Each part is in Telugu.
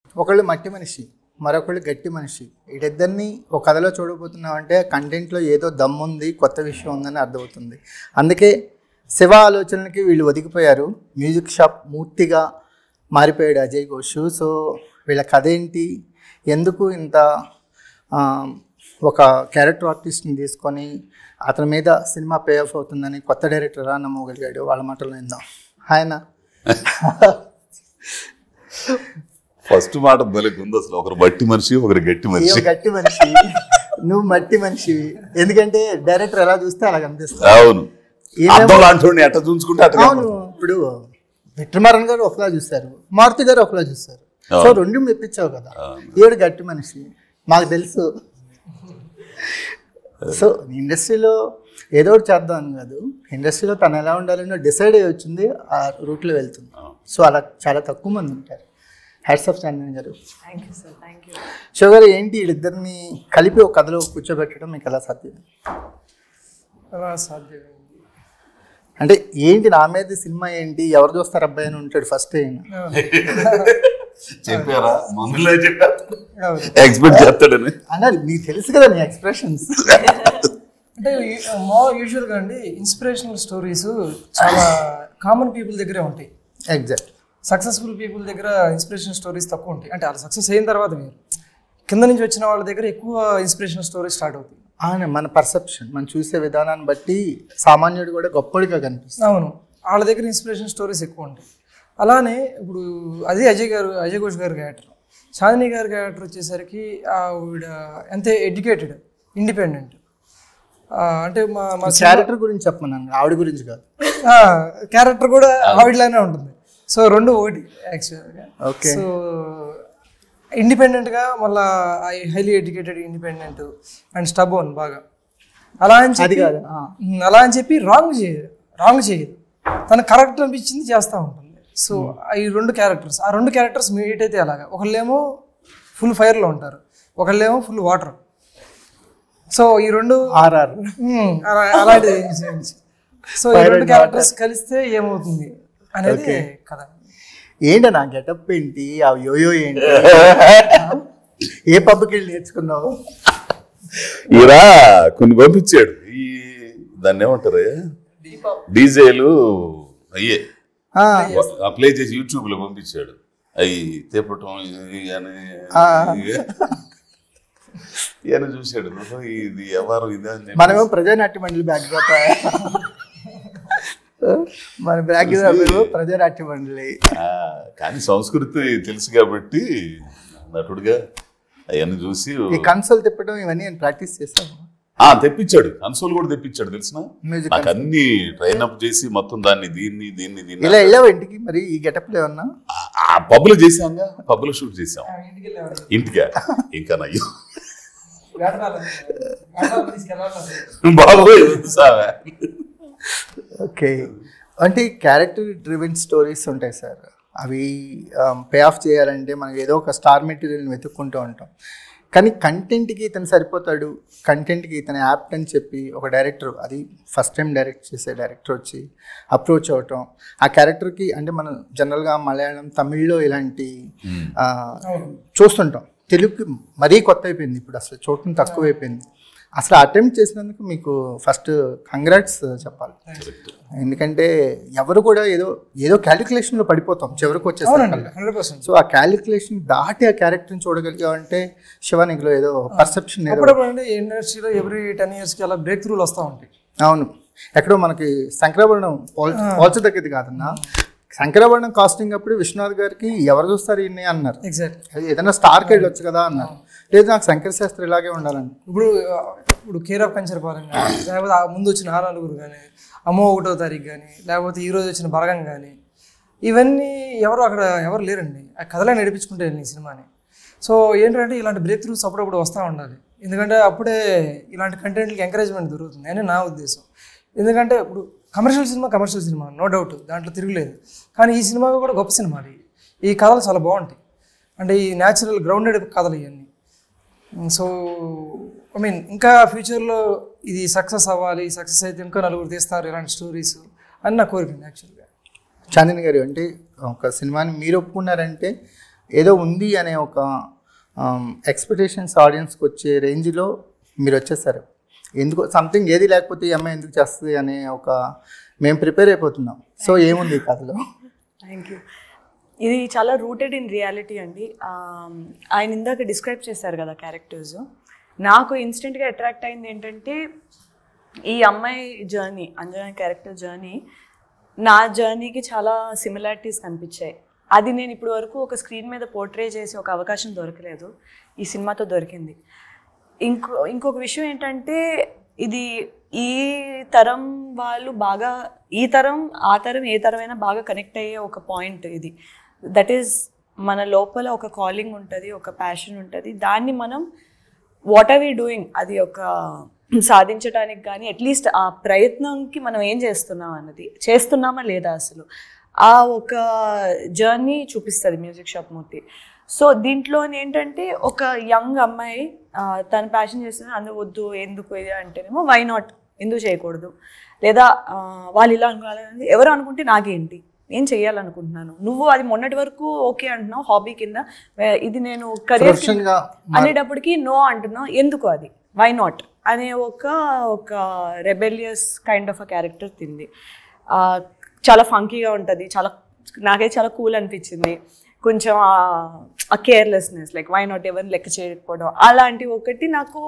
ఒకళ్ళు మట్టి మనిషి మరొకళ్ళు గట్టి మనిషి వీటిద్దరిని ఒక కథలో చూడబోతున్నాం అంటే కంటెంట్లో ఏదో దమ్ముంది కొత్త విషయం ఉందని అర్థమవుతుంది అందుకే శివ ఆలోచనలకి వీళ్ళు ఒదిగిపోయారు మ్యూజిక్ షాప్ మూర్తిగా మారిపోయాడు అజయ్ ఘోష్ సో వీళ్ళ కథ ఏంటి ఎందుకు ఇంత ఆ, ఒక క్యారెక్టర్ ఆర్టిస్ట్ని తీసుకొని అతని మీద సినిమా పే ఆఫ్ అవుతుందని కొత్త డైరెక్టర్ రా నమ్మగలిగాడు వాళ్ళ మాటలు విందాం ఆయన ఫస్ట్ మాట భలేగా ఉంది అసలు ఒకరు మట్టి మనిషి ఒకరు గట్టి ఏం మనిషి గట్టి మనిషి నువ్వు మట్టి మనిషివి ఎందుకంటే డైరెక్టర్ ఎలా చూస్తే అలా కనిపిస్తుంది అవును ఏమేమో- అర్థం లాంటి ఎట్ట చూసుకుంటే అట్ట అవును ఇప్పుడు విక్రమారన్ గారు ఒకలా చూస్తారు మారుతి గారు ఒకలా చూస్తారు సో రెండు మెప్పించావు కదా ఏడు గట్టి మనిషి మాకు తెలుసు సో ఇండస్ట్రీలో ఏదో ఒకటి చేద్దాం అని కాదు ఇండస్ట్రీలో తను ఎలా ఉండాలని డిసైడ్ అయ్యి వచ్చింది ఆ రూట్లో వెళ్తుంది సో అలా చాలా తక్కువ మంది ఉంటారు హ్యాట్స్ ఆఫ్ చందన్ గారు thank you sir thank you sugar ఏంటి వీళ్ళిద్దరిని కలిపి ఒక కథలో కూర్చోబెట్టడం మీకు ఎలా సాధ్యం అలా సాధ్యమైంది అంటే ఏంటి నా మీద సినిమా ఏంటి ఎవరు చూస్తారు అబ్బాయి అని ఉంటాడు ఫస్ట్ అయినా చెప్పారా ముందులే చెప్పారు అవును. ఎక్స్పెక్ట్ చేస్తాడని అన్నారు నీకు తెలుసు కదా నీ ఎక్స్ప్రెషన్స్ అంటే ఈ- మా యూజువల్గా అండి ఇన్స్పిరేషనల్ స్టోరీస్ చాలా కామన్ పీపుల్ దగ్గరే ఉంటాయి ఎగ్జాక్ట్ సక్సెస్ఫుల్ పీపుల్ దగ్గర ఇన్స్పిరేషన్ స్టోరీస్ తక్కువ ఉంటాయి అంటే వాళ్ళు సక్సెస్ అయిన తర్వాత మీరు కింద నుంచి వచ్చిన వాళ్ళ దగ్గర ఎక్కువ ఇన్స్పిరేషన్ స్టోరీస్ స్టార్ట్ అవుతాయి ఆయన మన పర్సెప్షన్ మనం చూసే విధానాన్ని బట్టి సామాన్యుడు కూడా గొప్పడిగా కనిపిస్తుంది అవును వాళ్ళ దగ్గర ఇన్స్పిరేషన్ స్టోరీస్ ఎక్కువ ఉంటాయి అలానే ఇప్పుడు అదే అజయ్ గారు అజయ్ ఘోష్ గారి క్యారెక్టర్ చాందిని గారి క్యారెక్టర్ వచ్చేసరికి ఆవిడ ఎంత ఎడ్యుకేటెడ్ ఇండిపెండెంట్ అంటే మా మా క్యారెక్టర్ గురించి చెప్పమన్నాను ఆవిడ గురించి కాదు క్యారెక్టర్ కూడా ఆవిడలానే ఉంటుంది సో రెండు ఒకటి యాక్చువల్గా ఓకే సో ఇండిపెండెంట్గా మళ్ళా highly educated independent and stubborn బాగా అలా అని అది చెప్పి కాదు ఆ. ఉమ్, అలా అని చెప్పి రాంగ్ చేయదు రాంగ్ చేయదు తన కరెక్ట్ అనిపించింది చేస్తూ ఉంటుంది సో ఈ రెండు క్యారెక్టర్స్ ఆ రెండు క్యారెక్టర్స్ మీట్ అయితే అలాగా ఒకళ్ళేమో ఫుల్ ఫైర్లో ఉంటారు ఒకళ్ళేమో ఫుల్ వాటర్ సో ఈ రెండు ఆర్ఆర్ ఉమ్, అలా- అలాంటిది సో ఈ రెండు క్యారెక్టర్స్ కలిస్తే ఏమవుతుంది అనేది కథ ఏంటి నా గెటప్ ఏంటి ఆ యోయో ఏంటి ఏ పబ్కి వెళ్ళి నేర్చుకున్నావు ఈరా కొన్ని పంపించాడు ఈ దాన్ని ఏమంటారు డీజేలు అయ్యే ఆ, ప్లే చేసి యూట్యూబ్ లో పంపించాడు అవి తిప్పటం ఇవి అని ఈయన చూశాడు ఓహో, ఇది ఎవరు ఇది అని చెప్పి మనమేమో ప్రజానాట్య మండలి బ్యాక్డ్రాప్ మన బ్యాక్డ్రాప్ ఏమో ప్రజానాట్య మండలి ఆ, కానీ సంస్కృతి తెలుసు కాబట్టి నటుడుగా అవన్నీ చూసి ఈ కన్సోల్ తిప్పడం ఇవన్నీ నేను ప్రాక్టీస్ చేస్తాను ఆ తెప్పించాడు కన్సోల్ కూడా తెప్పించాడు తెలిసిన మ్యూజిక్ నాకు అన్ని ట్రైన్ అప్ చేసి మొత్తం దాన్ని దీన్ని దీన్ని దీన్ని ఇలా వెళ్ళావు ఇంటికి మరి ఈ గెటప్లో ఏమన్నా ఆ- ఆ పబ్లో చేసాంగా పబ్లో షూట్ చేసాం ఇంటికి వెళ్ళేవాడు ఇంటికా ఇంకా నయ్యో వేటగాళ్ళని వేటగాళ్ళని తీసుకెళ్ళాలి బాబోయ్ వద్దు సామె. ఓకే అంటే క్యారెక్టర్ డ్రివెన్ స్టోరీస్ ఉంటాయి సార్ అవి పే ఆఫ్ చేయాలంటే మనం ఏదో ఒక స్టార్ మెటీరియల్ని వెతుక్కుంటూ ఉంటాం కానీ కంటెంట్కి ఇతను సరిపోతాడు కంటెంట్కి ఇతను యాప్ట్ అని చెప్పి ఒక డైరెక్టర్ అది ఫస్ట్ టైం డైరెక్ట్ చేసే డైరెక్టర్ వచ్చి అప్రోచ్ అవటం ఆ క్యారెక్టర్కి అంటే మనం జనరల్గా మలయాళం తమిళ్లో ఇలాంటి ఆ, చూస్తుంటాం తెలుగుకి మరీ కొత్త అయిపోయింది ఇప్పుడు అసలు చూడటం తక్కువ అయిపోయింది అసలు అటెంప్ట్ చేసినందుకు మీకు ఫస్ట్ కంగ్రాట్స్ చెప్పాలి ఎందుకంటే ఎవరు కూడా ఏదో ఏదో క్యాలిక్యులేషన్లో పడిపోతాం చివరికి వచ్చేసరికి హండ్రెడ్ పర్సెంట్ సో ఆ క్యాలిక్యులేషన్ దాటి ఆ క్యారెక్టర్ని చూడగలిగామంటే శివానికిలో ఏదో పర్సెప్షన్ ఏదో అప్పుడప్పుడు అంటే ఇండస్ట్రీలో ఎవ్రీ టెన్ ఇయర్స్కి అలా బ్రేక్ త్రూలు వస్తూ ఉంటాయి అవును ఎక్కడో మనకి శంకరాభరణం పోల్ పోల్చదగ్గది కాదన్నా శంకరాభరణం కాస్టింగ్ అప్పుడు విశ్వనాథ్ గారికి ఎవరు చూస్తారు ఈయన్ని అన్నారు ఎగ్జాక్ట్ అది ఏదైనా స్టార్కి వెళ్ళొచ్చు కదా అన్నారు లేదు నాకు శంకర శాస్త్రి ఇలాగే ఉండాలని ఇప్పుడు ఆ, ఇప్పుడు కేర్ ఆఫ్ కంచరపాలెం కానీ లేకపోతే ఆ ముందు వచ్చిన ఆ నలుగురు కానీ అమ్మో ఒకటో తారీఖు కానీ లేకపోతే ఈ రోజు వచ్చిన బలగం కానీ ఇవన్నీ ఎవరు అక్కడ ఎవరు లేరండి ఆ కథలే నడిపించుకుంటే వెళ్ళిన ఈ సినిమాని సో ఏంటంటే ఇలాంటి బ్రేక్ త్రూస్ అప్పుడప్పుడు వస్తూ ఉండాలి ఎందుకంటే అప్పుడే ఇలాంటి కంటెంట్కి ఎంకరేజ్మెంట్ దొరుకుతుంది అని నా ఉద్దేశం ఎందుకంటే ఇప్పుడు commercial cinema commercial cinema no doubt దాంట్లో తిరగలేదు కానీ ఈ సినిమా కూడా గొప్ప సినిమా అది ఈ కథలు చాలా బాగుంటాయి అంటే ఈ న్యాచురల్ గ్రౌండెడ్ కథలు ఇవన్నీ సో ఐ మీన్ ఇంకా ఫ్యూచర్లో ఇది సక్సెస్ అవ్వాలి సక్సెస్ అయితే ఇంకా నలుగురు తీస్తారు ఇలాంటి స్టోరీస్ అని నా కోరిక యాక్చువల్గా చాందిని గారు అంటే ఒక సినిమాని మీరు ఒప్పుకున్నారంటే ఏదో ఉంది అనే ఒక ఎక్స్పెక్టేషన్స్ ఆడియన్స్కి వచ్చే రేంజ్లో మీరు వచ్చేసారు ఎందుకు సంథింగ్ ఏది లేకపోతే ఈ అమ్మాయి ఎందుకు చేస్తుంది అనే ఒక మేము ప్రిపేర్ అయిపోతున్నాం సో ఏముంది ఈ కథలో థ్యాంక్ యూ ఇది చాలా రూటెడ్ ఇన్ రియాలిటీ అండి Um, ఆయన ఇందాక డిస్క్రైబ్ చేశారు కదా క్యారెక్టర్స్ నాకు ఇన్స్టెంట్గా అట్రాక్ట్ అయింది ఏంటంటే ఈ అమ్మాయి జర్నీ అంజనా క్యారెక్టర్ జర్నీ నా జర్నీకి చాలా సిమిలారిటీస్ కనిపించాయి అది నేను ఇప్పుడు వరకు ఒక స్క్రీన్ మీద పోర్ట్రే చేసి ఒక అవకాశం దొరకలేదు ఈ సినిమాతో దొరికింది ఇంకో ఇంకొక విషయం ఏంటంటే ఇది ఈ తరం వాళ్ళు బాగా ఈ తరం ఆ తరం ఏ తరమైనా బాగా కనెక్ట్ అయ్యే ఒక పాయింట్ ఇది దట్ ఈస్ మన లోపల ఒక కాలింగ్ ఉంటుంది ఒక ప్యాషన్ ఉంటుంది దాన్ని మనం వాట్ ఆర్ వీ డూయింగ్ అది ఒక సాధించడానికి కానీ అట్లీస్ట్ ఆ ప్రయత్నంకి మనం ఏం చేస్తున్నాం అన్నది చేస్తున్నామా లేదా అసలు ఆ ఒక జర్నీ చూపిస్తుంది మ్యూజిక్ షాప్ మూర్తి సో దీంట్లో ఏంటంటే ఒక యంగ్ అమ్మాయి ఆ, తన ప్యాషన్ చేస్తుంది అందుకు వద్దు ఎందుకు ఇది అంటేనేమో వై నాట్ ఎందుకు చేయకూడదు లేదా ఆ, వాళ్ళు ఇలా అనుకోవాలని ఎవరు అనుకుంటే నాకేంటి నేను చేయాలనుకుంటున్నాను నువ్వు అది మొన్నటి వరకు ఓకే అంటున్నావు హాబీ కింద వే- ఇది నేను కెరీర్ ప్రొఫెషన్గా అనేటప్పటికి నో అంటున్నావు ఎందుకు అది వై నాట్ అనే ఒక ఒక rebellious kind of a character తింది ఆ, చాలా ఫంకీగా ఉంటుంది చాలా నాకైతే చాలా కూల్ అనిపించింది కొంచెం ఆ కేర్లెస్నెస్ లైక్ వై నాట్ ఎవరిని లెక్క చేయకపోవడం అలాంటి ఒకటి నాకు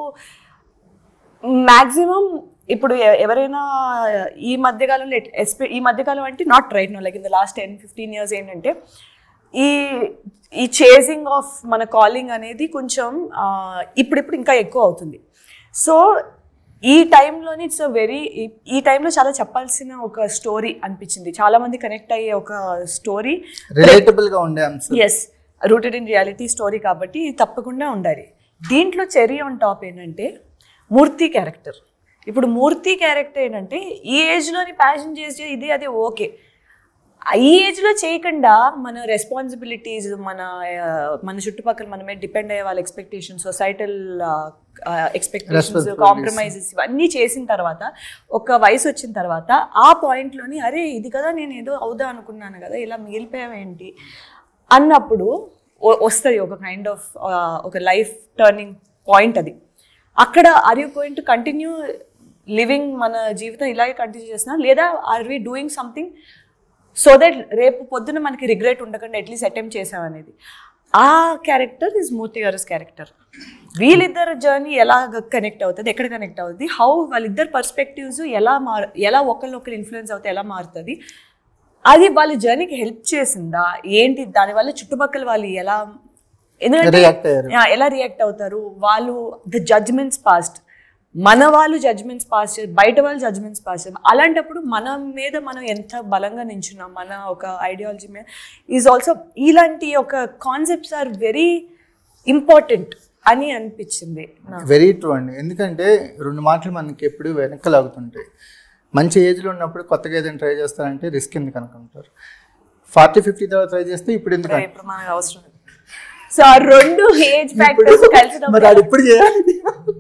మ్యాక్సిమం ఇప్పుడు ఎ- ఎవరైనా ఈ మధ్యకాలంలో ఎట్- ఎస్పె ఈ మధ్యకాలం అంటే not right no like in the last ten fifteen years ఏంటంటే ఈ ఈ చేసింగ్ ఆఫ్ మన కాలింగ్ అనేది కొంచెం ఆ, ఇప్పుడిప్పుడు ఇంకా ఎక్కువ అవుతుంది సో ఈ టైంలోని ఇట్స్ అ వెరీ ఈ టైంలో చాలా చెప్పాల్సిన ఒక స్టోరీ అనిపించింది చాలా మంది కనెక్ట్ అయ్యే ఒక స్టోరీ రిలేటబుల్గా ఉండే అంశం yes rooted in reality story కాబట్టి ఇది తప్పకుండా ఉండాలి దీంట్లో చెరీ ఆన్ టాప్ ఏంటంటే మూర్తి క్యారెక్టర్ ఇప్పుడు మూర్తి క్యారెక్టర్ ఏంటంటే ఈ ఏజ్లోని ప్యాషన్ చేసి ఇది అది ఓకే ఈ ఏజ్లో చేయకుండా మన రెస్పాన్సిబిలిటీస్ మన ఆ, మన చుట్టుపక్కల మన మీద డిపెండ్ అయ్యే వాళ్ళ ఎక్స్పెక్టేషన్ సొసైటల్ ఎక్స్పెక్టేషన్స్ కాంప్రమైజెస్ ఇవన్నీ చేసిన తర్వాత ఒక వయసు వచ్చిన తర్వాత ఆ పాయింట్లోని అరే ఇది కదా నేను ఏదో అవుదా అనుకున్నాను కదా ఇలా మిగిలిపోయావేంటి అన్నప్పుడు వస్తుంది ఒక కైండ్ ఆఫ్ ఒక లైఫ్ టర్నింగ్ పాయింట్ అది అక్కడ are you going to continue living మన జీవితం ఇలాగే కంటిన్యూ చేస్తున్నా లేదా are we doing something so that రేపు పొద్దున మనకి రిగ్రెట్ ఉండకుండా అట్లీస్ట్ అటెంప్ట్ చేసామనేది ఆ క్యారెక్టర్ ఇస్ మూర్తి గారి క్యారెక్టర్ వీళ్ళిద్దరు జర్నీ ఎలా కనెక్ట్ అవుతుంది ఎక్కడ కనెక్ట్ అవుతుంది హౌ వాళ్ళిద్దరు పర్స్పెక్టివ్స్ ఎలా మార్ ఎలా ఒకరినొకరు ఇన్ఫ్లుయెన్స్ అవుతాయి ఎలా మారుతుంది అది వాళ్ళ జర్నీకి హెల్ప్ చేసిందా ఏంటి దానివల్ల చుట్టుపక్కల వాళ్ళు ఎలా ఎందుకంటే రియాక్ట్ అయ్యారు యా, ఎలా రియాక్ట్ అవుతారు వాళ్ళు ద జడ్జ్మెంట్స్ పాస్ట్ మన వాళ్ళు జడ్జ్మెంట్స్ పాస్ చేసి బయట వాళ్ళు జడ్జ్మెంట్స్ పాస్ చేసి అలాంటప్పుడు మన మీద మనం ఎంత బలంగా నించున్నాం మన ఒక ఐడియాలజీ మీద ఈజ్ ఆల్సో ఇలాంటి ఒక కాన్సెప్ట్స్ ఆర్ వెరీ ఇంపార్టెంట్ అని అనిపించింది నాకు వెరీ ట్రూ అండి ఎందుకంటే రెండు మాటలు మనకి ఎప్పుడు వెనక్కి లాగుతుంటాయి మంచి ఏజ్లో ఉన్నప్పుడు కొత్తగా ఏదైనా ట్రై చేస్తారంటే రిస్క్ ఎందుకు అనుకుంటారు ఫార్టీ ఫిఫ్టీ తర్వాత ట్రై చేస్తే ఇప్పుడు ఎందుకు అంటారు? ఇప్పుడు మనకు అవసరం సో ఆ రెండు ఏజ్ ఫ్యాక్టర్స్ మరి కలిసినప్పుడు ఆడు ఇప్పుడు చేయాలి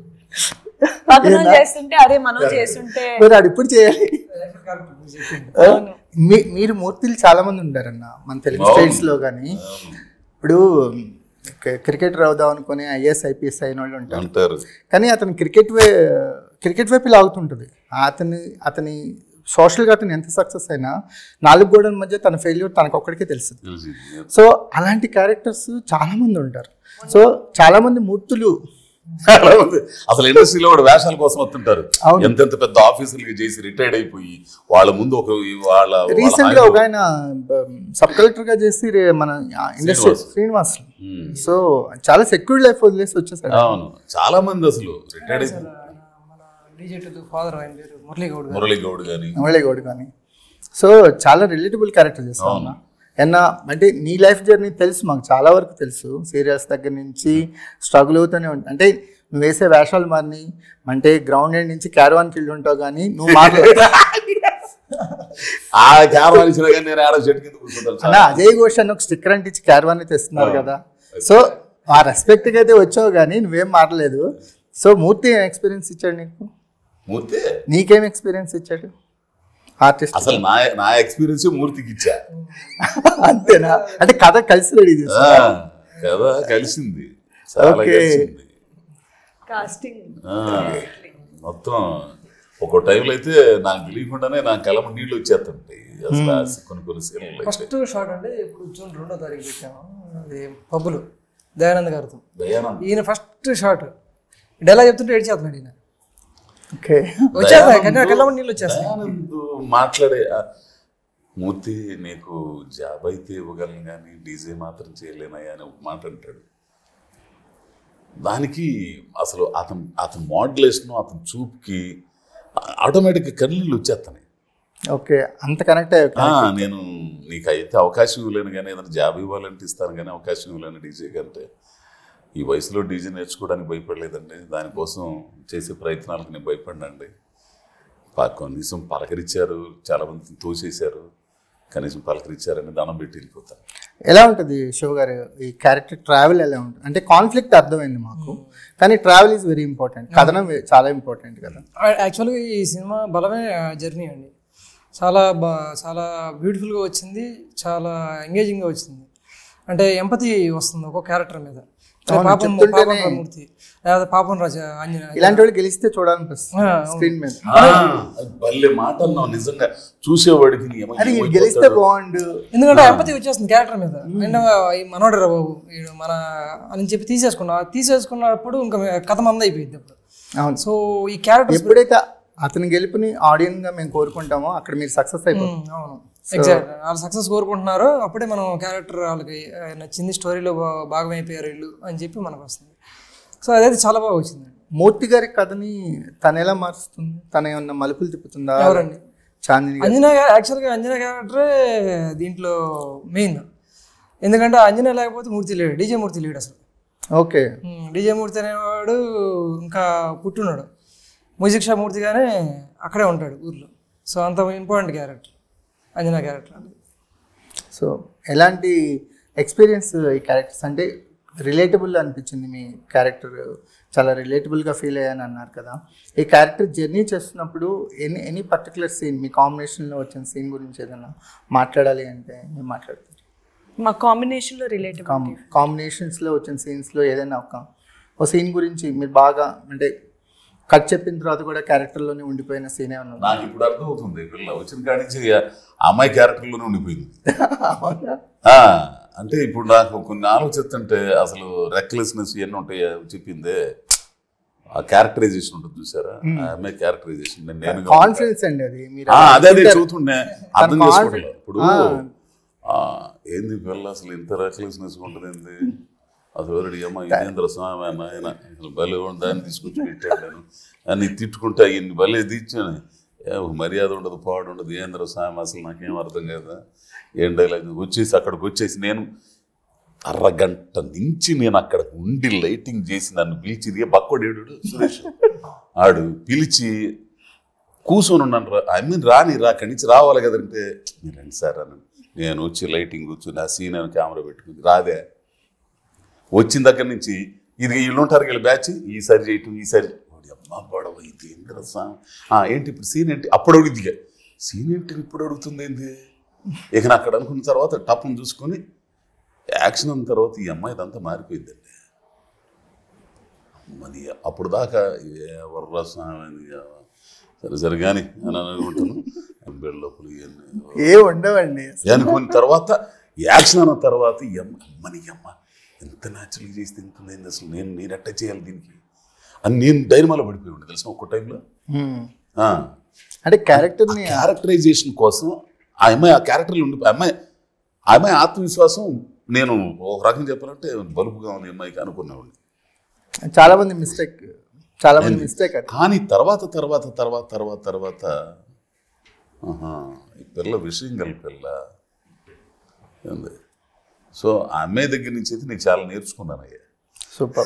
పక్కన వాళ్ళు చేస్తుంటే అరే మనం చేస్తుంటే మరి ఆడు ఇప్పుడు చేయాలి మీ- మీరు మూర్తులు చాలా మంది ఉంటారన్న మన తెలుగు స్టేట్స్ లో కానీ ఇప్పుడు క్రికెటర్ అవుదాం అనుకుని ఐఏఎస్ ఐపీఎస్ అయిన వాళ్ళు ఉంటారు అంటారు కానీ అతను క్రికెట్ వే క్రికెట్ వైపు లాగుతుంటుంది అతని అతని సోషల్గా అతను ఎంత సక్సెస్ అయినా నాలుగు గోడల మధ్య తన ఫెయిల్యూర్ తనకు ఒక్కడికే తెలుస్తుంది తెలిసి సో అలాంటి క్యారెక్టర్స్ చాలా మంది ఉంటారు సో చాలా మంది మూర్తులు చాలా మంది అసలు ఇండస్ట్రీలో కూడా వేషాల కోసం వస్తుంటారు అవును. ఎంతెంత పెద్ద ఆఫీసులకి చేసి రిటైర్డ్ అయిపోయి వాళ్ళ ముందు ఒక వాళ్ళ వాళ్ళ రీసెంట్ గా ఒక ఆయన సబ్ కలెక్టర్ గా చేసి రే- మన ఇండస్ట్రీ శ్రీనివాస్ Hmm. సో చాలా సెక్యూర్ లైఫ్ వదిలేసి వచ్చేసాడు అవును చాలా మంది అసలు రిటైర్డ్ అయిపోయి మన డీజే ఫాదర్ ఆయన పేరు మురళీ గౌడ్ గారు మురళీ గౌడ్ కానీ నవలే గౌడ్ కానీ సో చాలా రిలేటబుల్ క్యారెక్టర్ చేస్తావు అన్న అన్న అంటే నీ లైఫ్ జర్నీ తెలుసు మాకు చాలా వరకు తెలుసు సీరియల్స్ దగ్గర నుంచి స్ట్రగుల్ అవుతూనే ఉంటా అంటే నువ్వు వేసే వేషాలు మారిని అంటే గ్రౌండ్ ఎండ్ నుంచి క్యారవాన్కి వెళ్ళి ఉంటావు కానీ నువ్వు మారలేదు ఆ కెమెరా ఇచ్చినా కానీ నేను ఆడ చెట్టు కింద కూర్చుంటాను అన్న అజయ్ ఘోష్ అని ఒక స్టిక్కర్ అంటించి క్యారవాన్ తెస్తున్నారు కదా సో ఆ రెస్పెక్ట్కి అయితే వచ్చావు కానీ నువ్వేం మారలేదు సో మూర్తి ఏం ఎక్స్పీరియన్స్ ఇచ్చాడు నీకు మూర్తి నీకేం ఎక్స్పీరియన్స్ ఇచ్చాడు ఆర్టిస్ట్ అసలు నా నా ఎక్స్పీరియన్స్ మూర్తికి ఇచ్చా అంతేనా అంటే కథ కలిసి రెడీ చేస్తా ఆ, కదా కలిసింది చాలా Okay. కలిసింది కాస్టింగ్ ఆ, మొత్తం ఒక్కో టైంలో అయితే నాకు తెలియకుండానే నా కలమ నీళ్ళు వచ్చేస్తుంటాయి అసలు ఆ కొన్ని కొన్ని సీన్లు అయితే ఫస్ట్ షాట్ అంటే ఇప్పుడు జూన్ రెండో తారీఖు పెట్టాము అది పబ్బులు దయానంద్ గారితో దయానంద్ ఈయన ఫస్ట్ షాట్ డైలాగ్ చెప్తుంటే ఏడ్చేస్తున్నాడు ఈయన ఓకే వచ్చేస్తాయి కన్నా కళ్ళ నీళ్ళు వచ్చేస్తాయి దయానంద్ మాట్లాడే ఆ, మూర్తి నీకు జాబ్ అయితే ఇవ్వగలను కానీ డీజే మాత్రం చేయలేనయ్యా అని ఒక మాట అంటాడు దానికి అసలు అతను అతని మోడ్యులేషన్ అతని చూపుకి ఆటోమేటిక్గా కన్నీళ్ళు వచ్చేస్తాయి ఓకే అంత కనెక్ట్ అయ్యా ఆ, నేను నీకు అయితే అవకాశం ఇవ్వలేను కానీ ఏదైనా జాబ్ ఇవ్వాలంటే ఇస్తాను కానీ అవకాశం ఇవ్వలేను డీజే కంటే ఈ వయసులో డీజే నేర్చుకోవడానికి భయపడలేదండి దానికోసం చేసే ప్రయత్నాలకు నేను భయపడినండి పా- కనీసం పలకరించారు చాలా మంది తోసేశారు కనీసం పలకరించారని దండం పెట్టి వెళ్ళిపోతాను ఎలా ఉంటుంది శివ గారు ఈ క్యారెక్టర్ ట్రావెల్ ఎలా ఉంటుంది అంటే కాన్ఫ్లిక్ట్ అర్థమైంది మాకు కానీ ట్రావెల్ ఈజ్ వెరీ ఇంపార్టెంట్ కథనం వే- చాలా ఇంపార్టెంట్ కదా యాక్చువల్గా ఈ సినిమా బలమే జర్నీ అండి చాలా బా చాలా బ్యూటిఫుల్గా వచ్చింది చాలా ఎంగేజింగ్గా వచ్చింది అంటే ఎంపతి వస్తుంది ఒక్కో క్యారెక్టర్ మీద అవును, పాపం చెప్తుంటేనే- పాపం రామూర్తి లేదా పాపం రాజా ఆంజనేయ ఇలాంటి వాళ్ళు గెలిస్తే చూడాలనిపిస్తుంది ఆ, అవును. స్క్రీన్ మీద భలే మాట అన్నావు నిజంగా చూసేవాడికి నీ ఏమో అది ఏమైపోతాడో. గెలిస్తే బాగుండు ఎందుకంటే ఎంపతి వచ్చేస్తుంది క్యారెక్టర్ మీద అండ్ ఈ మనోడరా బాబు వీడు మన అని చెప్పి తీసేసుకున్నా తీసేసుకున్నప్పుడు ఇంకా కథ మంద అయిపోయింది అప్పుడు అవును సో ఈ క్యారెక్టర్ ఎప్పుడైతే అతని గెలుపుని ఆడియన్స్ గా మేము కోరుకుంటామో అక్కడ మీరు సక్సెస్ అయిపోతుంది అవును ఎగ్జాక్ట్ వాళ్ళు సక్సెస్ కోరుకుంటున్నారు అప్పుడే మనం క్యారెక్టర్ వాళ్ళకి ఆ, నచ్చింది స్టోరీలో బా- భాగం అయిపోయారు వీళ్ళు అని చెప్పి మనకు వస్తుంది సో అదైతే చాలా బాగా వచ్చింది మూర్తి గారి కథని తన ఎలా మారుస్తుంది తన ఏమన్నా మలుపులు తిప్పుతుందా ఎవరండి చాందిని గారు అంజనా యాక్చువల్గా అంజనా క్యారెక్టరే దీంట్లో మెయిన్ ఎందుకంటే అంజనా లేకపోతే మూర్తి లేడు డీజే మూర్తి లేడు అసలు ఓకే డీజే మూర్తి అనేవాడు ఇంకా పుట్టున్నాడు మ్యూజిక్ షా మూర్తిగానే అక్కడే ఉంటాడు ఊర్లో సో అంత ఇంపార్టెంట్ క్యారెక్టర్ అంజనా క్యారెక్టర్ అనేది సో ఎలాంటి ఎక్స్పీరియన్స్ ఈ క్యారెక్టర్స్ అంటే రిలేటబుల్ అనిపించింది మీ క్యారెక్టర్ చాలా రిలేటబుల్గా ఫీల్ అయ్యాను అన్నారు కదా ఈ క్యారెక్టర్ జర్నీ చేస్తున్నప్పుడు ఎనీ ఎనీ పర్టికులర్ సీన్ మీ కాంబినేషన్లో వచ్చిన సీన్ గురించి ఏదైనా మాట్లాడాలి అంటే మేము మాట్లాడతారు మా కాంబినేషన్లో రిలేటివ్ కాం కాంబినేషన్స్లో వచ్చిన సీన్స్లో ఏదైనా ఒక ఒక సీన్ గురించి మీరు బాగా అంటే కట్ చెప్పిన తర్వాత కూడా క్యారెక్టర్లోనే ఉండిపోయిన సీనే ఉన్నది నాకు ఇప్పుడు అర్థమవుతుంది పిల్ల వచ్చిన కాడి నుంచి ఆ అమ్మాయి క్యారెక్టర్లోనే ఉండిపోయింది ఆ, అంటే ఇప్పుడు నాకు కొన్ని ఆలోచిస్తుంటే అసలు రెక్లెస్నెస్ ఇవన్నీ ఉంటాయో చెప్పిందే ఆ క్యారెక్టరైజేషన్ ఉంటుంది చూసారా ఆ అమ్మాయి క్యారెక్టరైజేషన్ నేను నేనుగా ఉంటా. కాన్ఫిడెన్స్ అండి అది మీరు ఆ, అలా అదే అదే అనుకుంటారు. చూస్తుండే అర్థం తన చేసుకోవట్లేదు confidence- ఇప్పుడు ఆ. ఆ, ఏంది పిల్ల అసలు ఇంత రెక్లెస్నెస్ ఉంటుంది ఏంది అసలు ఎవరు అమ్మ ఇదేంద్ర స్వామి అన్న ఆయన అసలు భలే ఉంది, దాన్ని తీసుకొచ్చి పెట్టాడు నేను అని తిట్టుకుంటా ఇన్ని భలే తీర్చాను ఏ మర్యాద ఉండదు పాడు ఉండదు ఏంద్ర స్వామి అసలు నాకేం అర్థం కదా ఏం డైలాగ్ వచ్చేసి అక్కడికి వచ్చేసి నేను అరగంట నుంచి నేను అక్కడ ఉండి లైటింగ్ చేసి నన్ను పిలిచి ఇదే బక్కోడేడు సురేష్ ఆడు పిలిచి కూర్చొని ఉన్నాను రా ఐ మీన్ రాని రా అక్కడి నుంచి రావాలి కదంటే మీరు రండి సార్ అని నేను వచ్చి లైటింగ్ కూర్చుని ఆ సీన్ అని కెమెరా పెట్టుకుంది రాదే వచ్చిన దగ్గర నుంచి ఇది వీళ్ళు ఉంటారు వీళ్ళ బ్యాచ్ ఈసారి చేయటం ఈసారి వాడి అమ్మ గొడవ ఇది ఏంటి రసం ఆ, ఏంటి ఇప్పుడు సీన్ ఏంటి అప్పుడు అడుగుద్ది సీన్ ఏంటి ఇప్పుడు అడుగుతుంది ఏంటి ఇక నా అక్కడ అనుకున్న తర్వాత టప్ను చూసుకొని యాక్షన్ అన్న తర్వాత ఈ అమ్మాయి ఇదంతా మారిపోయిందండి మరి అప్పుడు దాకా ఎవరు రసం సరే సరే కానీ అని అనుకుంటున్నాను బెళ్ళప్పులు ఇవన్నీ ఏ ఉండవండి అనుకున్న తర్వాత యాక్షన్ అన్న తర్వాత ఈ అమ్మ అమ్మని ఈ అమ్మ ఎంత న్యాచురల్గా చేస్తే ఎంత ఉంది అసలు నేను నేను ఎట్ట చేయాలి దీనికి అని నేను డైనమాలో పడిపోయి ఉండే తెలుసు ఒక్క టైంలో మ్మ్. ఆ, అంటే క్యారెక్టర్ని క్యారెక్టరైజేషన్ కోసం ఆ అమ్మాయి ఆ క్యారెక్టర్లో ఉండి ఆ అమ్మాయి ఆ అమ్మాయి ఆత్మవిశ్వాసం నేను ఒక రకంగా చెప్పాలంటే బలుపుగా ఉంది ఈ అమ్మాయికి అనుకునేవాడిని చాలా మంది మిస్టేక్ చాలా మంది మిస్టేక్ అది కానీ తర్వాత తర్వాత తర్వాత తర్వాత తర్వాత ఆహా, ఈ పిల్ల విషయం గల పిల్ల ఏంది సో ఆ అమ్మాయి దగ్గర నుంచి అయితే నేను చాలా నేర్చుకున్నాను అయ్యా సూపర్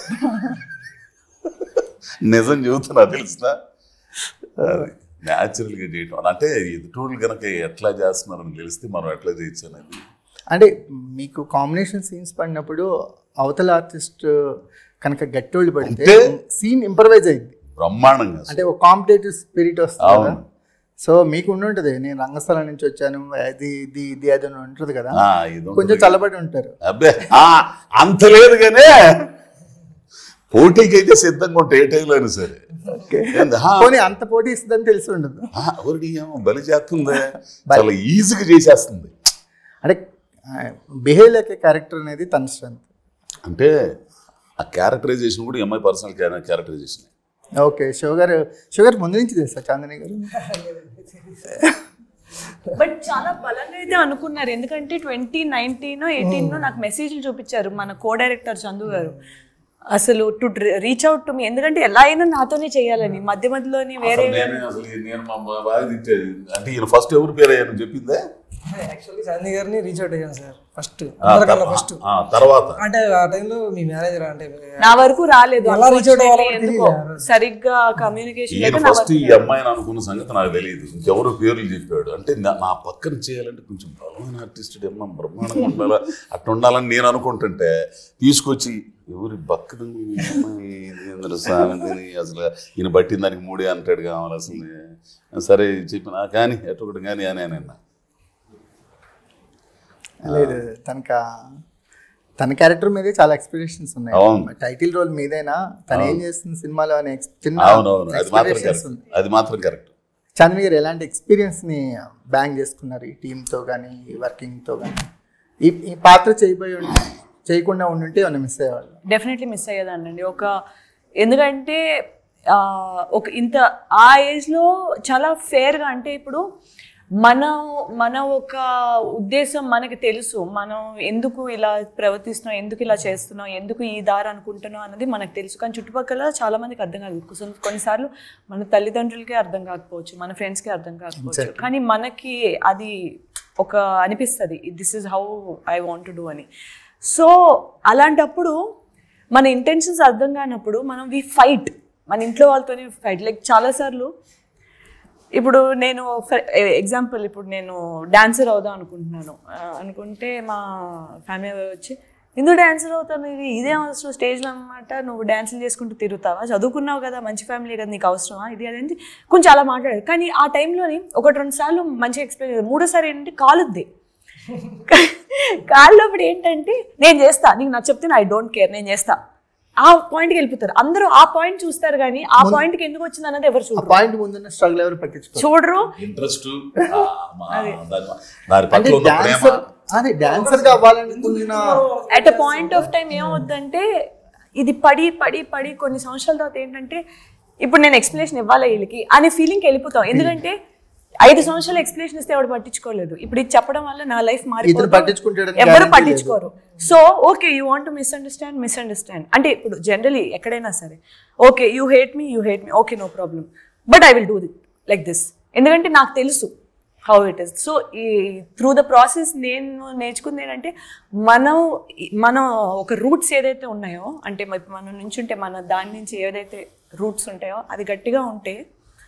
నిజం చెబుతున్నా తెలిసిన న్యాచురల్గా చేయటం అంటే ఎదుటోళ్ళు కనుక ఎట్లా చేస్తున్నారని తెలిస్తే మనం ఎట్లా చేయొచ్చు అనేది అంటే మీకు కాంబినేషన్ సీన్స్ పడినప్పుడు అవతల ఆర్టిస్ట్ కనుక గట్టోళ్ళు పడితే అంటే? సీన్ ఇంప్రవైజ్ అయింది బ్రహ్మాండంగా అసలు. అంటే ఒక కాంపిటేటివ్ స్పిరిట్ వస్తుంది కదా అవును. సో మీకు ఉండి ఉంటుంది నేను రంగస్థలం నుంచి వచ్చాను అది ఇది ఇది అది అని ఉంటుంది కదా ఆ, ఇది ఉంటుంది. కొంచెం చల్లబడి ఉంటారు అబ్బే ఆ, అంత లేదు కానీ పోటీకి అయితే సిద్ధంగా ఉంటాయి ఏ టైంలో అయినా సరే ఓకే ఏంది? ఆ, పోనీ అంత పోటీ ఇస్తుందని తెలిసి ఉండదు ఆ, ఎవరిడి ఏమో బలి చేస్తుంది చాలా ఈజీగా చేసేస్తుంది అంటే బిహేవ్ లైక్ క్యారెక్టర్ అనేది తన స్ట్రెంత్ అంటే ఆ క్యారెక్టరైజేషన్ కూడా ఎంఐ personal characterization okay sugar sugar ముందు నుంచి తెలుసా చాందని గారు బట్ చాలా బలంగా అయితే అనుకున్నారు ఎందుకంటే ట్వంటీ నైన్టీన్ ఎయిటీన్ నాకు మెసేజ్లు చూపించారు మన కో డైరెక్టర్ చందు గారు అసలు టు రీచ్ అవుట్ టు మీ ఎందుకంటే ఎలా అయినా నాతోనే చేయాలని మధ్య మధ్యలోని వేరే నేనే అసలు నేను మా మా బాగా తిట్టేది అంటే ఈయన ఫస్ట్ ఎవరు పేరు అయ్యాను చెప్పిందే యాక్చువల్లీ చాందీ గారిని రీచ్ అవుట్ అయ్యాను సార్ ఫస్ట్ ఆ, అందరికన్నా తర్వా- ఫస్ట్ ఆ, తర్వాత అంటే ఆ టైంలో మీ మేనేజర్ అంటే నా వరకు రాలేదు ఎలా reach out అవ్వాలో unfortunately. ఎందుకో తెలియదు. సరిగ్గా కమ్యూనికేషన్ ఈయన లేక నా ఫస్ట్ వరకు ఈ అమ్మాయిని అనుకున్న సంగతి నాకు తెలియదు ఇంకెవరు పేర్లు చెప్పాడు అంటే నా- నా పక్కన చేయాలంటే కొంచెం బలమైన ఆర్టిస్ట్ ఏమన్నా బ్రహ్మాండంగా ఉండాలా అట్లా ఉండాలని నేను అనుకుంటుంటే తీసుకొచ్చి ఎవరి బక్కన స్వామి అసలు ఈయన పట్టిన దానికి మూడే అంటాడు కావాలి అసలు సరే చెప్పిన కానీ ఎట్టొకటి కానీ అని అని అన్నా లేదు తనక తన క్యారెక్టర్ మీదే చాలా ఎక్స్పెక్టేషన్స్ ఉన్నాయి అవును. టైటిల్ రోల్ మీదైనా తను ఏం చేస్తుంది సినిమాలో అనే ex- చిన్న అవునవును అది మాత్రం expectations కరెక్ట్ ఉన్నాయి అది మాత్రం కరెక్ట్ చాందిని గారు ఎలాంటి ఎక్స్పీరియన్స్ ని బ్యాంక్ చేసుకున్నారు ఈ టీంతో కానీ వర్కింగ్ తో కానీ ఈ ఈ పాత్ర చేయబోయి ఉండి చేయకుండా ఉండుంటే ఏమైనా మిస్ అయ్యేవాళ్ళు డెఫినెట్లీ మిస్ అయ్యేదానండి ఒక ఎందుకంటే ఆ, ఒక ఇంత ఆ ఏజ్లో చాలా ఫేర్గా అంటే ఇప్పుడు మనం మన ఒక ఉద్దేశం మనకి తెలుసు మనం ఎందుకు ఇలా ప్రవర్తిస్తున్నాం ఎందుకు ఇలా చేస్తున్నాం ఎందుకు ఈ దారి అనుకుంటున్నాం అన్నది మనకు తెలుసు కానీ చుట్టుపక్కల చాలా మందికి అర్థం కాదు కొన్నిసార్లు- కొన్నిసార్లు మన తల్లిదండ్రులకే అర్థం కాకపోవచ్చు మన ఫ్రెండ్స్కి అర్థం కాకపోవచ్చు కానీ మనకి అది ఒక అనిపిస్తుంది this is how I want to do అని సో అలాంటప్పుడు మన ఇంటెన్షన్స్ అర్థం కానప్పుడు మనం వి ఫైట్ మన ఇంట్లో వాళ్ళతోనే ఫైట్ లైక్ చాలాసార్లు ఇప్పుడు నేను ఎగ్జాంపుల్ ఇప్పుడు నేను డాన్సర్ అవుదాం అనుకుంటున్నాను ఆ, అనుకుంటే మా ఫ్యామిలీ వచ్చి ఎందుకు డాన్సర్ అవుతాను ఇది ఇదే అవసరం స్టేజ్లో అనమాట నువ్వు డాన్సులు చేసుకుంటూ తిరుగుతావా చదువుకున్నావు కదా మంచి ఫ్యామిలీ కదా నీకు అవసరమా ఇది అదేంటి కొంచెం అలా మాట్లాడేది కానీ ఆ టైంలోని ఒకటి రెండు సార్లు మంచిగా ఎక్స్ప్లెయిన్ మూడోసారి ఏంటంటే కాలుద్ది కాళ్ళప్పుడు ఏంటంటే నేను చేస్తా నీకు నాకు చెప్తే ఐ డోంట్ కేర్ నేను చేస్తా ఆ పాయింట్కి వెళ్ళిపోతారు అందరూ ఆ పాయింట్ చూస్తారు కానీ ఆ పాయింట్కి ఎందుకు వచ్చింది అన్నది ఎవరు ఆ చూడరు పాయింట్ ముందున్న స్ట్రగుల్ ఎవరు పట్టించుకోరు చూడరు ఇంట్రెస్ట్ దాని దాని అంటే పట్ల ఉన్న ప్రేమ డాన్సర్ అదే డాన్సర్ గా అవ్వాలనుకున్న at a point of time ఏమవుద్దంటే ఇది పడి పడి పడి కొన్ని సంవత్సరాల తర్వాత ఏంటంటే ఇప్పుడు నేను ఎక్స్ప్లెనేషన్ ఇవ్వాలి వీళ్ళకి అనే ఫీలింగ్కి వెళ్ళిపోతాం ఎందుకంటే ఐదు సంవత్సరాలు ఎక్స్ప్లెనేషన్ ఇస్తే ఎవడు పట్టించుకోలేదు ఇప్పుడు ఇది చెప్పడం వల్ల నా లైఫ్ ఇతను పట్టించుకుంటాడని ఎవరు guarantee పట్టించుకోరు so okay you want misunderstand misunderstand అంటే ఇప్పుడు జనరలీ ఎక్కడైనా సరే okay you hate me you hate me okay no problem but I will do it like this ఎందుకంటే నాకు తెలుసు హౌ ఇట్ ఇస్ సో ఈ త్రూ ద ప్రాసెస్ నేను నేర్చుకుంది ఏంటంటే మనం మనం ఒక రూట్స్ ఏదైతే ఉన్నాయో అంటే మరి మనం నుంచి ఉంటే మన దాని నుంచి ఏదైతే రూట్స్ ఉంటాయో అది గట్టిగా ఉంటే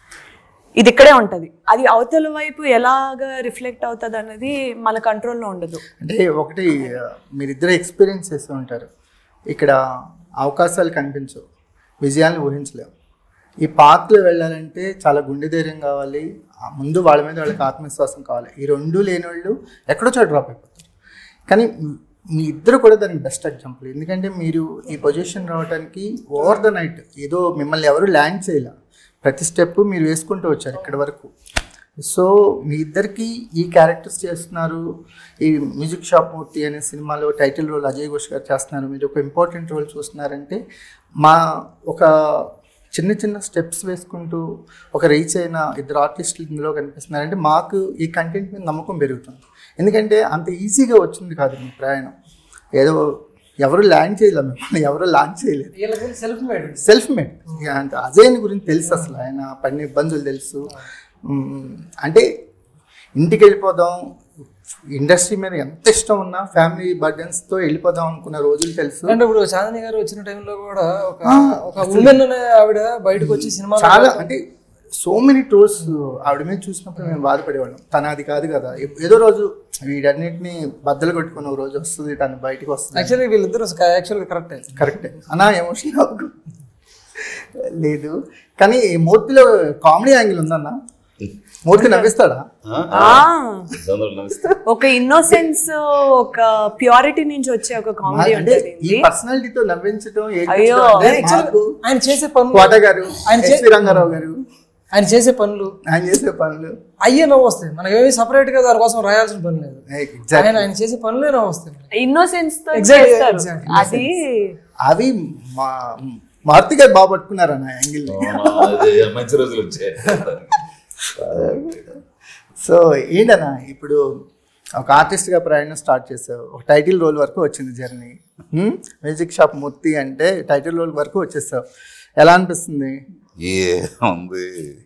ఇది ఇక్కడే ఉంటుంది అది అవతల వైపు ఎలాగ రిఫ్లెక్ట్ అవుతుంది అన్నది మన కంట్రోల్లో ఉండదు అంటే ఒకటి ఆ, మీరిద్దరు ఎక్స్పీరియన్స్ చేస్తూ ఉంటారు ఇక్కడ అవకాశాలు కనిపించవు విజయాన్ని ఊహించలేము ఈ పాత్రలు వెళ్ళాలంటే చాలా గుండె ధైర్యం కావాలి ఆ ముందు వాళ్ళ మీద వాళ్ళకి ఆత్మవిశ్వాసం కావాలి ఈ రెండు లేని వాళ్ళు ఎక్కడో చోట డ్రాప్ అయిపోతారు కానీ మీ- మీ ఇద్దరు కూడా దానికి బెస్ట్ ఎగ్జాంపుల్ ఎందుకంటే మీరు ఈ పొజిషన్ రావడానికి ఓవర్ ద నైట్ ఏదో మిమ్మల్ని ఎవరు ల్యాండ్ చేయాల ప్రతి స్టెప్ మీరు వేసుకుంటూ వచ్చారు ఇక్కడి వరకు సో మీ ఇద్దరికి ఈ క్యారెక్టర్స్ చేస్తున్నారు ఈ మ్యూజిక్ షాప్ మూర్తి అనే సినిమాలో టైటిల్ రోల్ అజయ్ ఘోష్ గారు చేస్తున్నారు మీరు ఒక ఇంపార్టెంట్ రోల్ చూస్తున్నారంటే మా ఒక చిన్న చిన్న స్టెప్స్ వేసుకుంటూ ఒక రీచ్ అయిన ఇద్దరు ఆర్టిస్టులు ఇందులో కనిపిస్తున్నారంటే మాకు ఈ కంటెంట్ మీద నమ్మకం పెరుగుతుంది ఎందుకంటే అంత ఈజీగా వచ్చింది కాదు మీ ప్రయాణం ఏదో ఎవరు ల్యాండ్ చేయలేము మిమ్మల్ని ఎవరు లాంచ్ చేయలేదు వీళ్ళకి సెల్ఫ్ మేడ్ సెల్ఫ్ మేడ్ అంటే అజయ్ని గురించి తెలుసు అసలు ఆయన పడిన ఇబ్బందులు తెలుసు మ్మ్. అంటే ఇంటికి వెళ్ళిపోదాం ఇండస్ట్రీ మీద ఎంత ఇష్టం ఉన్నా ఫ్యామిలీ బర్డెన్స్తో వెళ్ళిపోదాం అనుకున్న రోజులు తెలుసు అంటే ఇప్పుడు చాందిని గారు వచ్చిన టైంలో కూడా ఒక ఒక ఉమెన్ అనే ఆవిడ బయటకు వచ్చి సినిమా చాలా అంటే సో మెనీ ట్రోల్స్ ఆవిడ మీద చూసినప్పుడు మేము బాధపడేవాళ్ళం తన అది కాదు కదా ఏ- ఏదో రోజు వీటన్నిటిని బద్దలు కొట్టుకుని ఒక రోజు వస్తుంది తను బయటికి వస్తుంది యాక్చువల్లీ వీళ్ళిద్దరు యాక్చువల్గా కరెక్టే కరెక్టే అన్నా ఎమోషన్ అవ్వకు. లేదు కానీ మూర్తిలో కామెడీ యాంగిల్ ఉందన్న మూర్తి నవ్విస్తాడా ఆ, అందరూ నవ్విస్తే ఒక ఇన్నోసెన్స్ ఒక ప్యూరిటీ నుంచి వచ్చే ఒక కామెడీ అంటే ఉంటుంది ఈ పర్సనాలిటీతో నవ్వించడం అయ్యో. మాకు ఆయన చేసే పనులు కోట గారు ఆయన చే- ఎస్వి రంగారావు గారు ఆయన చేసే పనులు ఆయన చేసే పనులు అయ్యే నవ్వు వస్తాయి మనకి ఏమి సపరేట్ గా దానికోసం రాయాల్సిన పని లేదు Exactly. ఆయన ఆయన చేసే పనులే నవ్వు వస్తాయి ఇన్నోసెన్స్ తో Exactly, చేస్తారు exactly. అది అవి మా మారుతి గారు బాగా పట్టుకున్నారు అన్న యాంగిల్ అవునా, అదే మంచి రోజులు వచ్చాయి సో ఏంటన్నా ఇప్పుడు ఒక ఆర్టిస్ట్గా ప్రయాణం స్టార్ట్ చేసావు ఒక టైటిల్ రోల్ వరకు వచ్చింది జర్నీ మ్యూజిక్ షాప్ మూర్తి అంటే టైటిల్ రోల్ వరకు వచ్చేసావు ఎలా అనిపిస్తుంది ఏ ఉంది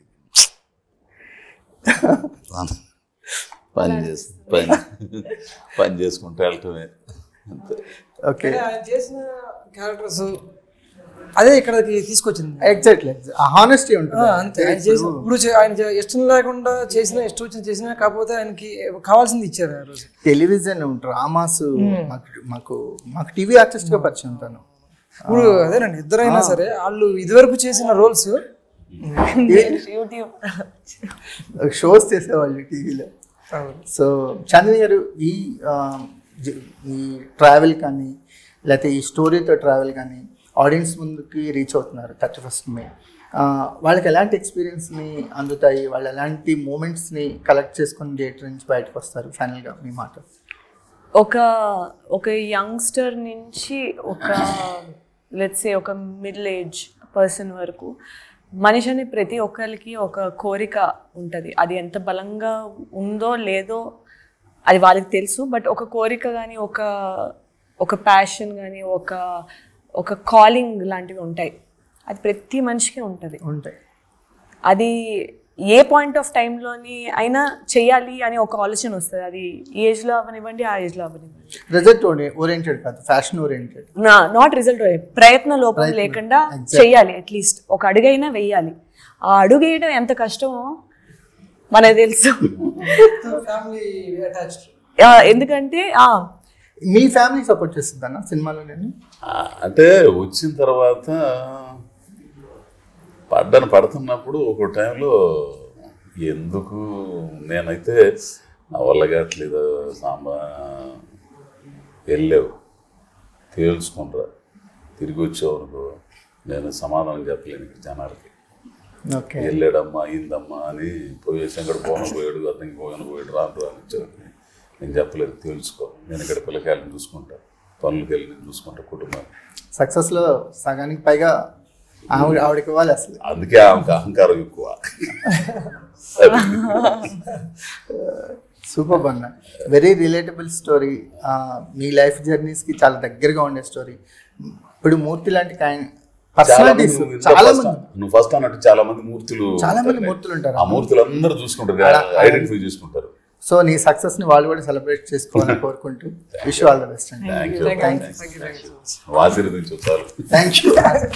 పని చేసి పని పని చేసుకుంటూ వెళ్ళటమే అంతే ఓకే కానీ ఆయన చేసిన క్యారెక్టర్స్ అదే ఇక్కడికి తీసుకొచ్చింది ఎగ్జాక్ట్లీ హానెస్టీ ఆ, ఉంటుంది అంతే ఆయన చేసిన ఇప్పుడు చే- ఆయన చే- ఇష్టం లేకుండా చేసిన ఇష్టం వచ్చిన చేసిన కాకపోతే ఆయనకి కావాల్సింది ఇచ్చారు ఆ రోజు టెలివిజన్ డ్రామాస్ మాకు మాకు మాకు టీవీ ఆర్టిస్ట్గా పరిచయం ఉంటాను ఇప్పుడు అదేనండి ఇద్దరైనా సరే వాళ్ళు ఇదివరకు చేసిన రోల్స్ యూట్యూబ్ షోస్ చేసేవాళ్ళు టీవీలో సో చంద్రని గారు ఈ ఆ, జ- ఈ ట్రావెల్ కానీ లేకపోతే ఈ స్టోరీతో ట్రావెల్ కానీ ఆడియన్స్ ముందుకి రీచ్ అవుతున్నారు థర్టీ ఫస్ట్ మే ఆ, వాళ్ళకి ఎలాంటి ఎక్స్పీరియన్స్ని అందుతాయి వాళ్ళు ఎలాంటి మూమెంట్స్ని కలెక్ట్ చేసుకొని థియేటర్ నుంచి బయటకు వస్తారు ఫైనల్గా మీ మాట ఒక ఒక యంగ్స్టర్ నుంచి ఒక లెట్స్ సే ఒక మిడిల్ ఏజ్ పర్సన్ వరకు మనిషి అనే ప్రతి ఒక్కరికి ఒక కోరిక ఉంటుంది అది ఎంత బలంగా ఉందో లేదో అది వాళ్ళకి తెలుసు బట్ ఒక కోరిక కానీ ఒక ఒక ప్యాషన్ కానీ ఒక ఒక కాలింగ్ లాంటివి ఉంటాయి అది ప్రతి మనిషికి ఉంటుంది ఉంటాయి అది ఏ పాయింట్ ఆఫ్ టైంలోని అయినా చేయాలి అని ఒక ఆలోచన వస్తుంది అది ఈ ఏజ్లో అవనివ్వండి ఆ ఏజ్లో అవనివ్వండి రిజల్ట్ ఓరియంటెడ్ కాదు ఫ్యాషన్ ఓరియంటెడ్ నా నాట్ రిజల్ట్ ప్రయత్న లోపం లేకుండా చెయ్యాలి అట్లీస్ట్ ఒక అడుగైనా వెయ్యాలి ఆ అడుగు వేయడం ఎంత కష్టమో మనకు తెలుసు ఫ్యామిలీ అటాచ్డ్ ఆ, ఎందుకంటే ఆ, మీ ఫ్యామిలీ సపోర్ట్ చేస్తుంది అన్న సినిమాలో నేను ఆ, అంటే వచ్చిన తర్వాత పడ్డాను పడుతున్నప్పుడు ఒక టైంలో ఎందుకు నేనైతే నా వల్ల కావట్లేదు సాంబా వెళ్ళావు తేల్చుకుంటారా తిరిగి వచ్చావు అనుకో నేను సమాధానం చెప్పలేను ఇక్కడ జనాలకి ఓకే వెళ్ళాడమ్మా అయిందమ్మా అని పోయి శంకర్ పోను పోయాడు అతనికి పోయాను పోయాడు రాను రాను వచ్చాడు నేను చెప్పలేదు తెలుసుకో నేను ఇక్కడ పిల్లకాయలను చూసుకుంటా పనులకు వెళ్ళి నేను చూసుకుంటా కుటుంబాన్ని సక్సెస్లో సగానికి పైగా ఆవిడ ఆవిడకి ఇవ్వాలి అసలు అందుకే ఆమెకు అహంకారం ఎక్కువ సూపర్ అన్న వెరీ రిలేటబుల్ స్టోరీ మీ లైఫ్ జర్నీస్కి చాలా దగ్గరగా ఉండే స్టోరీ ఇప్పుడు మూర్తి లాంటి కైండ్ చాలా మంది పర్సనాలిటీస్ నువ్వు ఇంత చాలా first- మంది నువ్వు ఫస్ట్ అన్నట్టు చాలా మంది మూర్తులు చాలా మంది ఉంటారు. మూర్తులు ఉంటారు. ఆ మూర్తులు అందరూ చూసుకుంటారు ఐడెంటిఫై చేసుకుంటారు సో నీ సక్సెస్ ని వాళ్ళు కూడా సెలబ్రేట్ చేసుకోవాలని కోరుకుంటూ విష్ ఆల్ ద బెస్ట్ అండి thank you thank you thank you ఆశీర్వదించు చాలు థ్యాంక్ యూ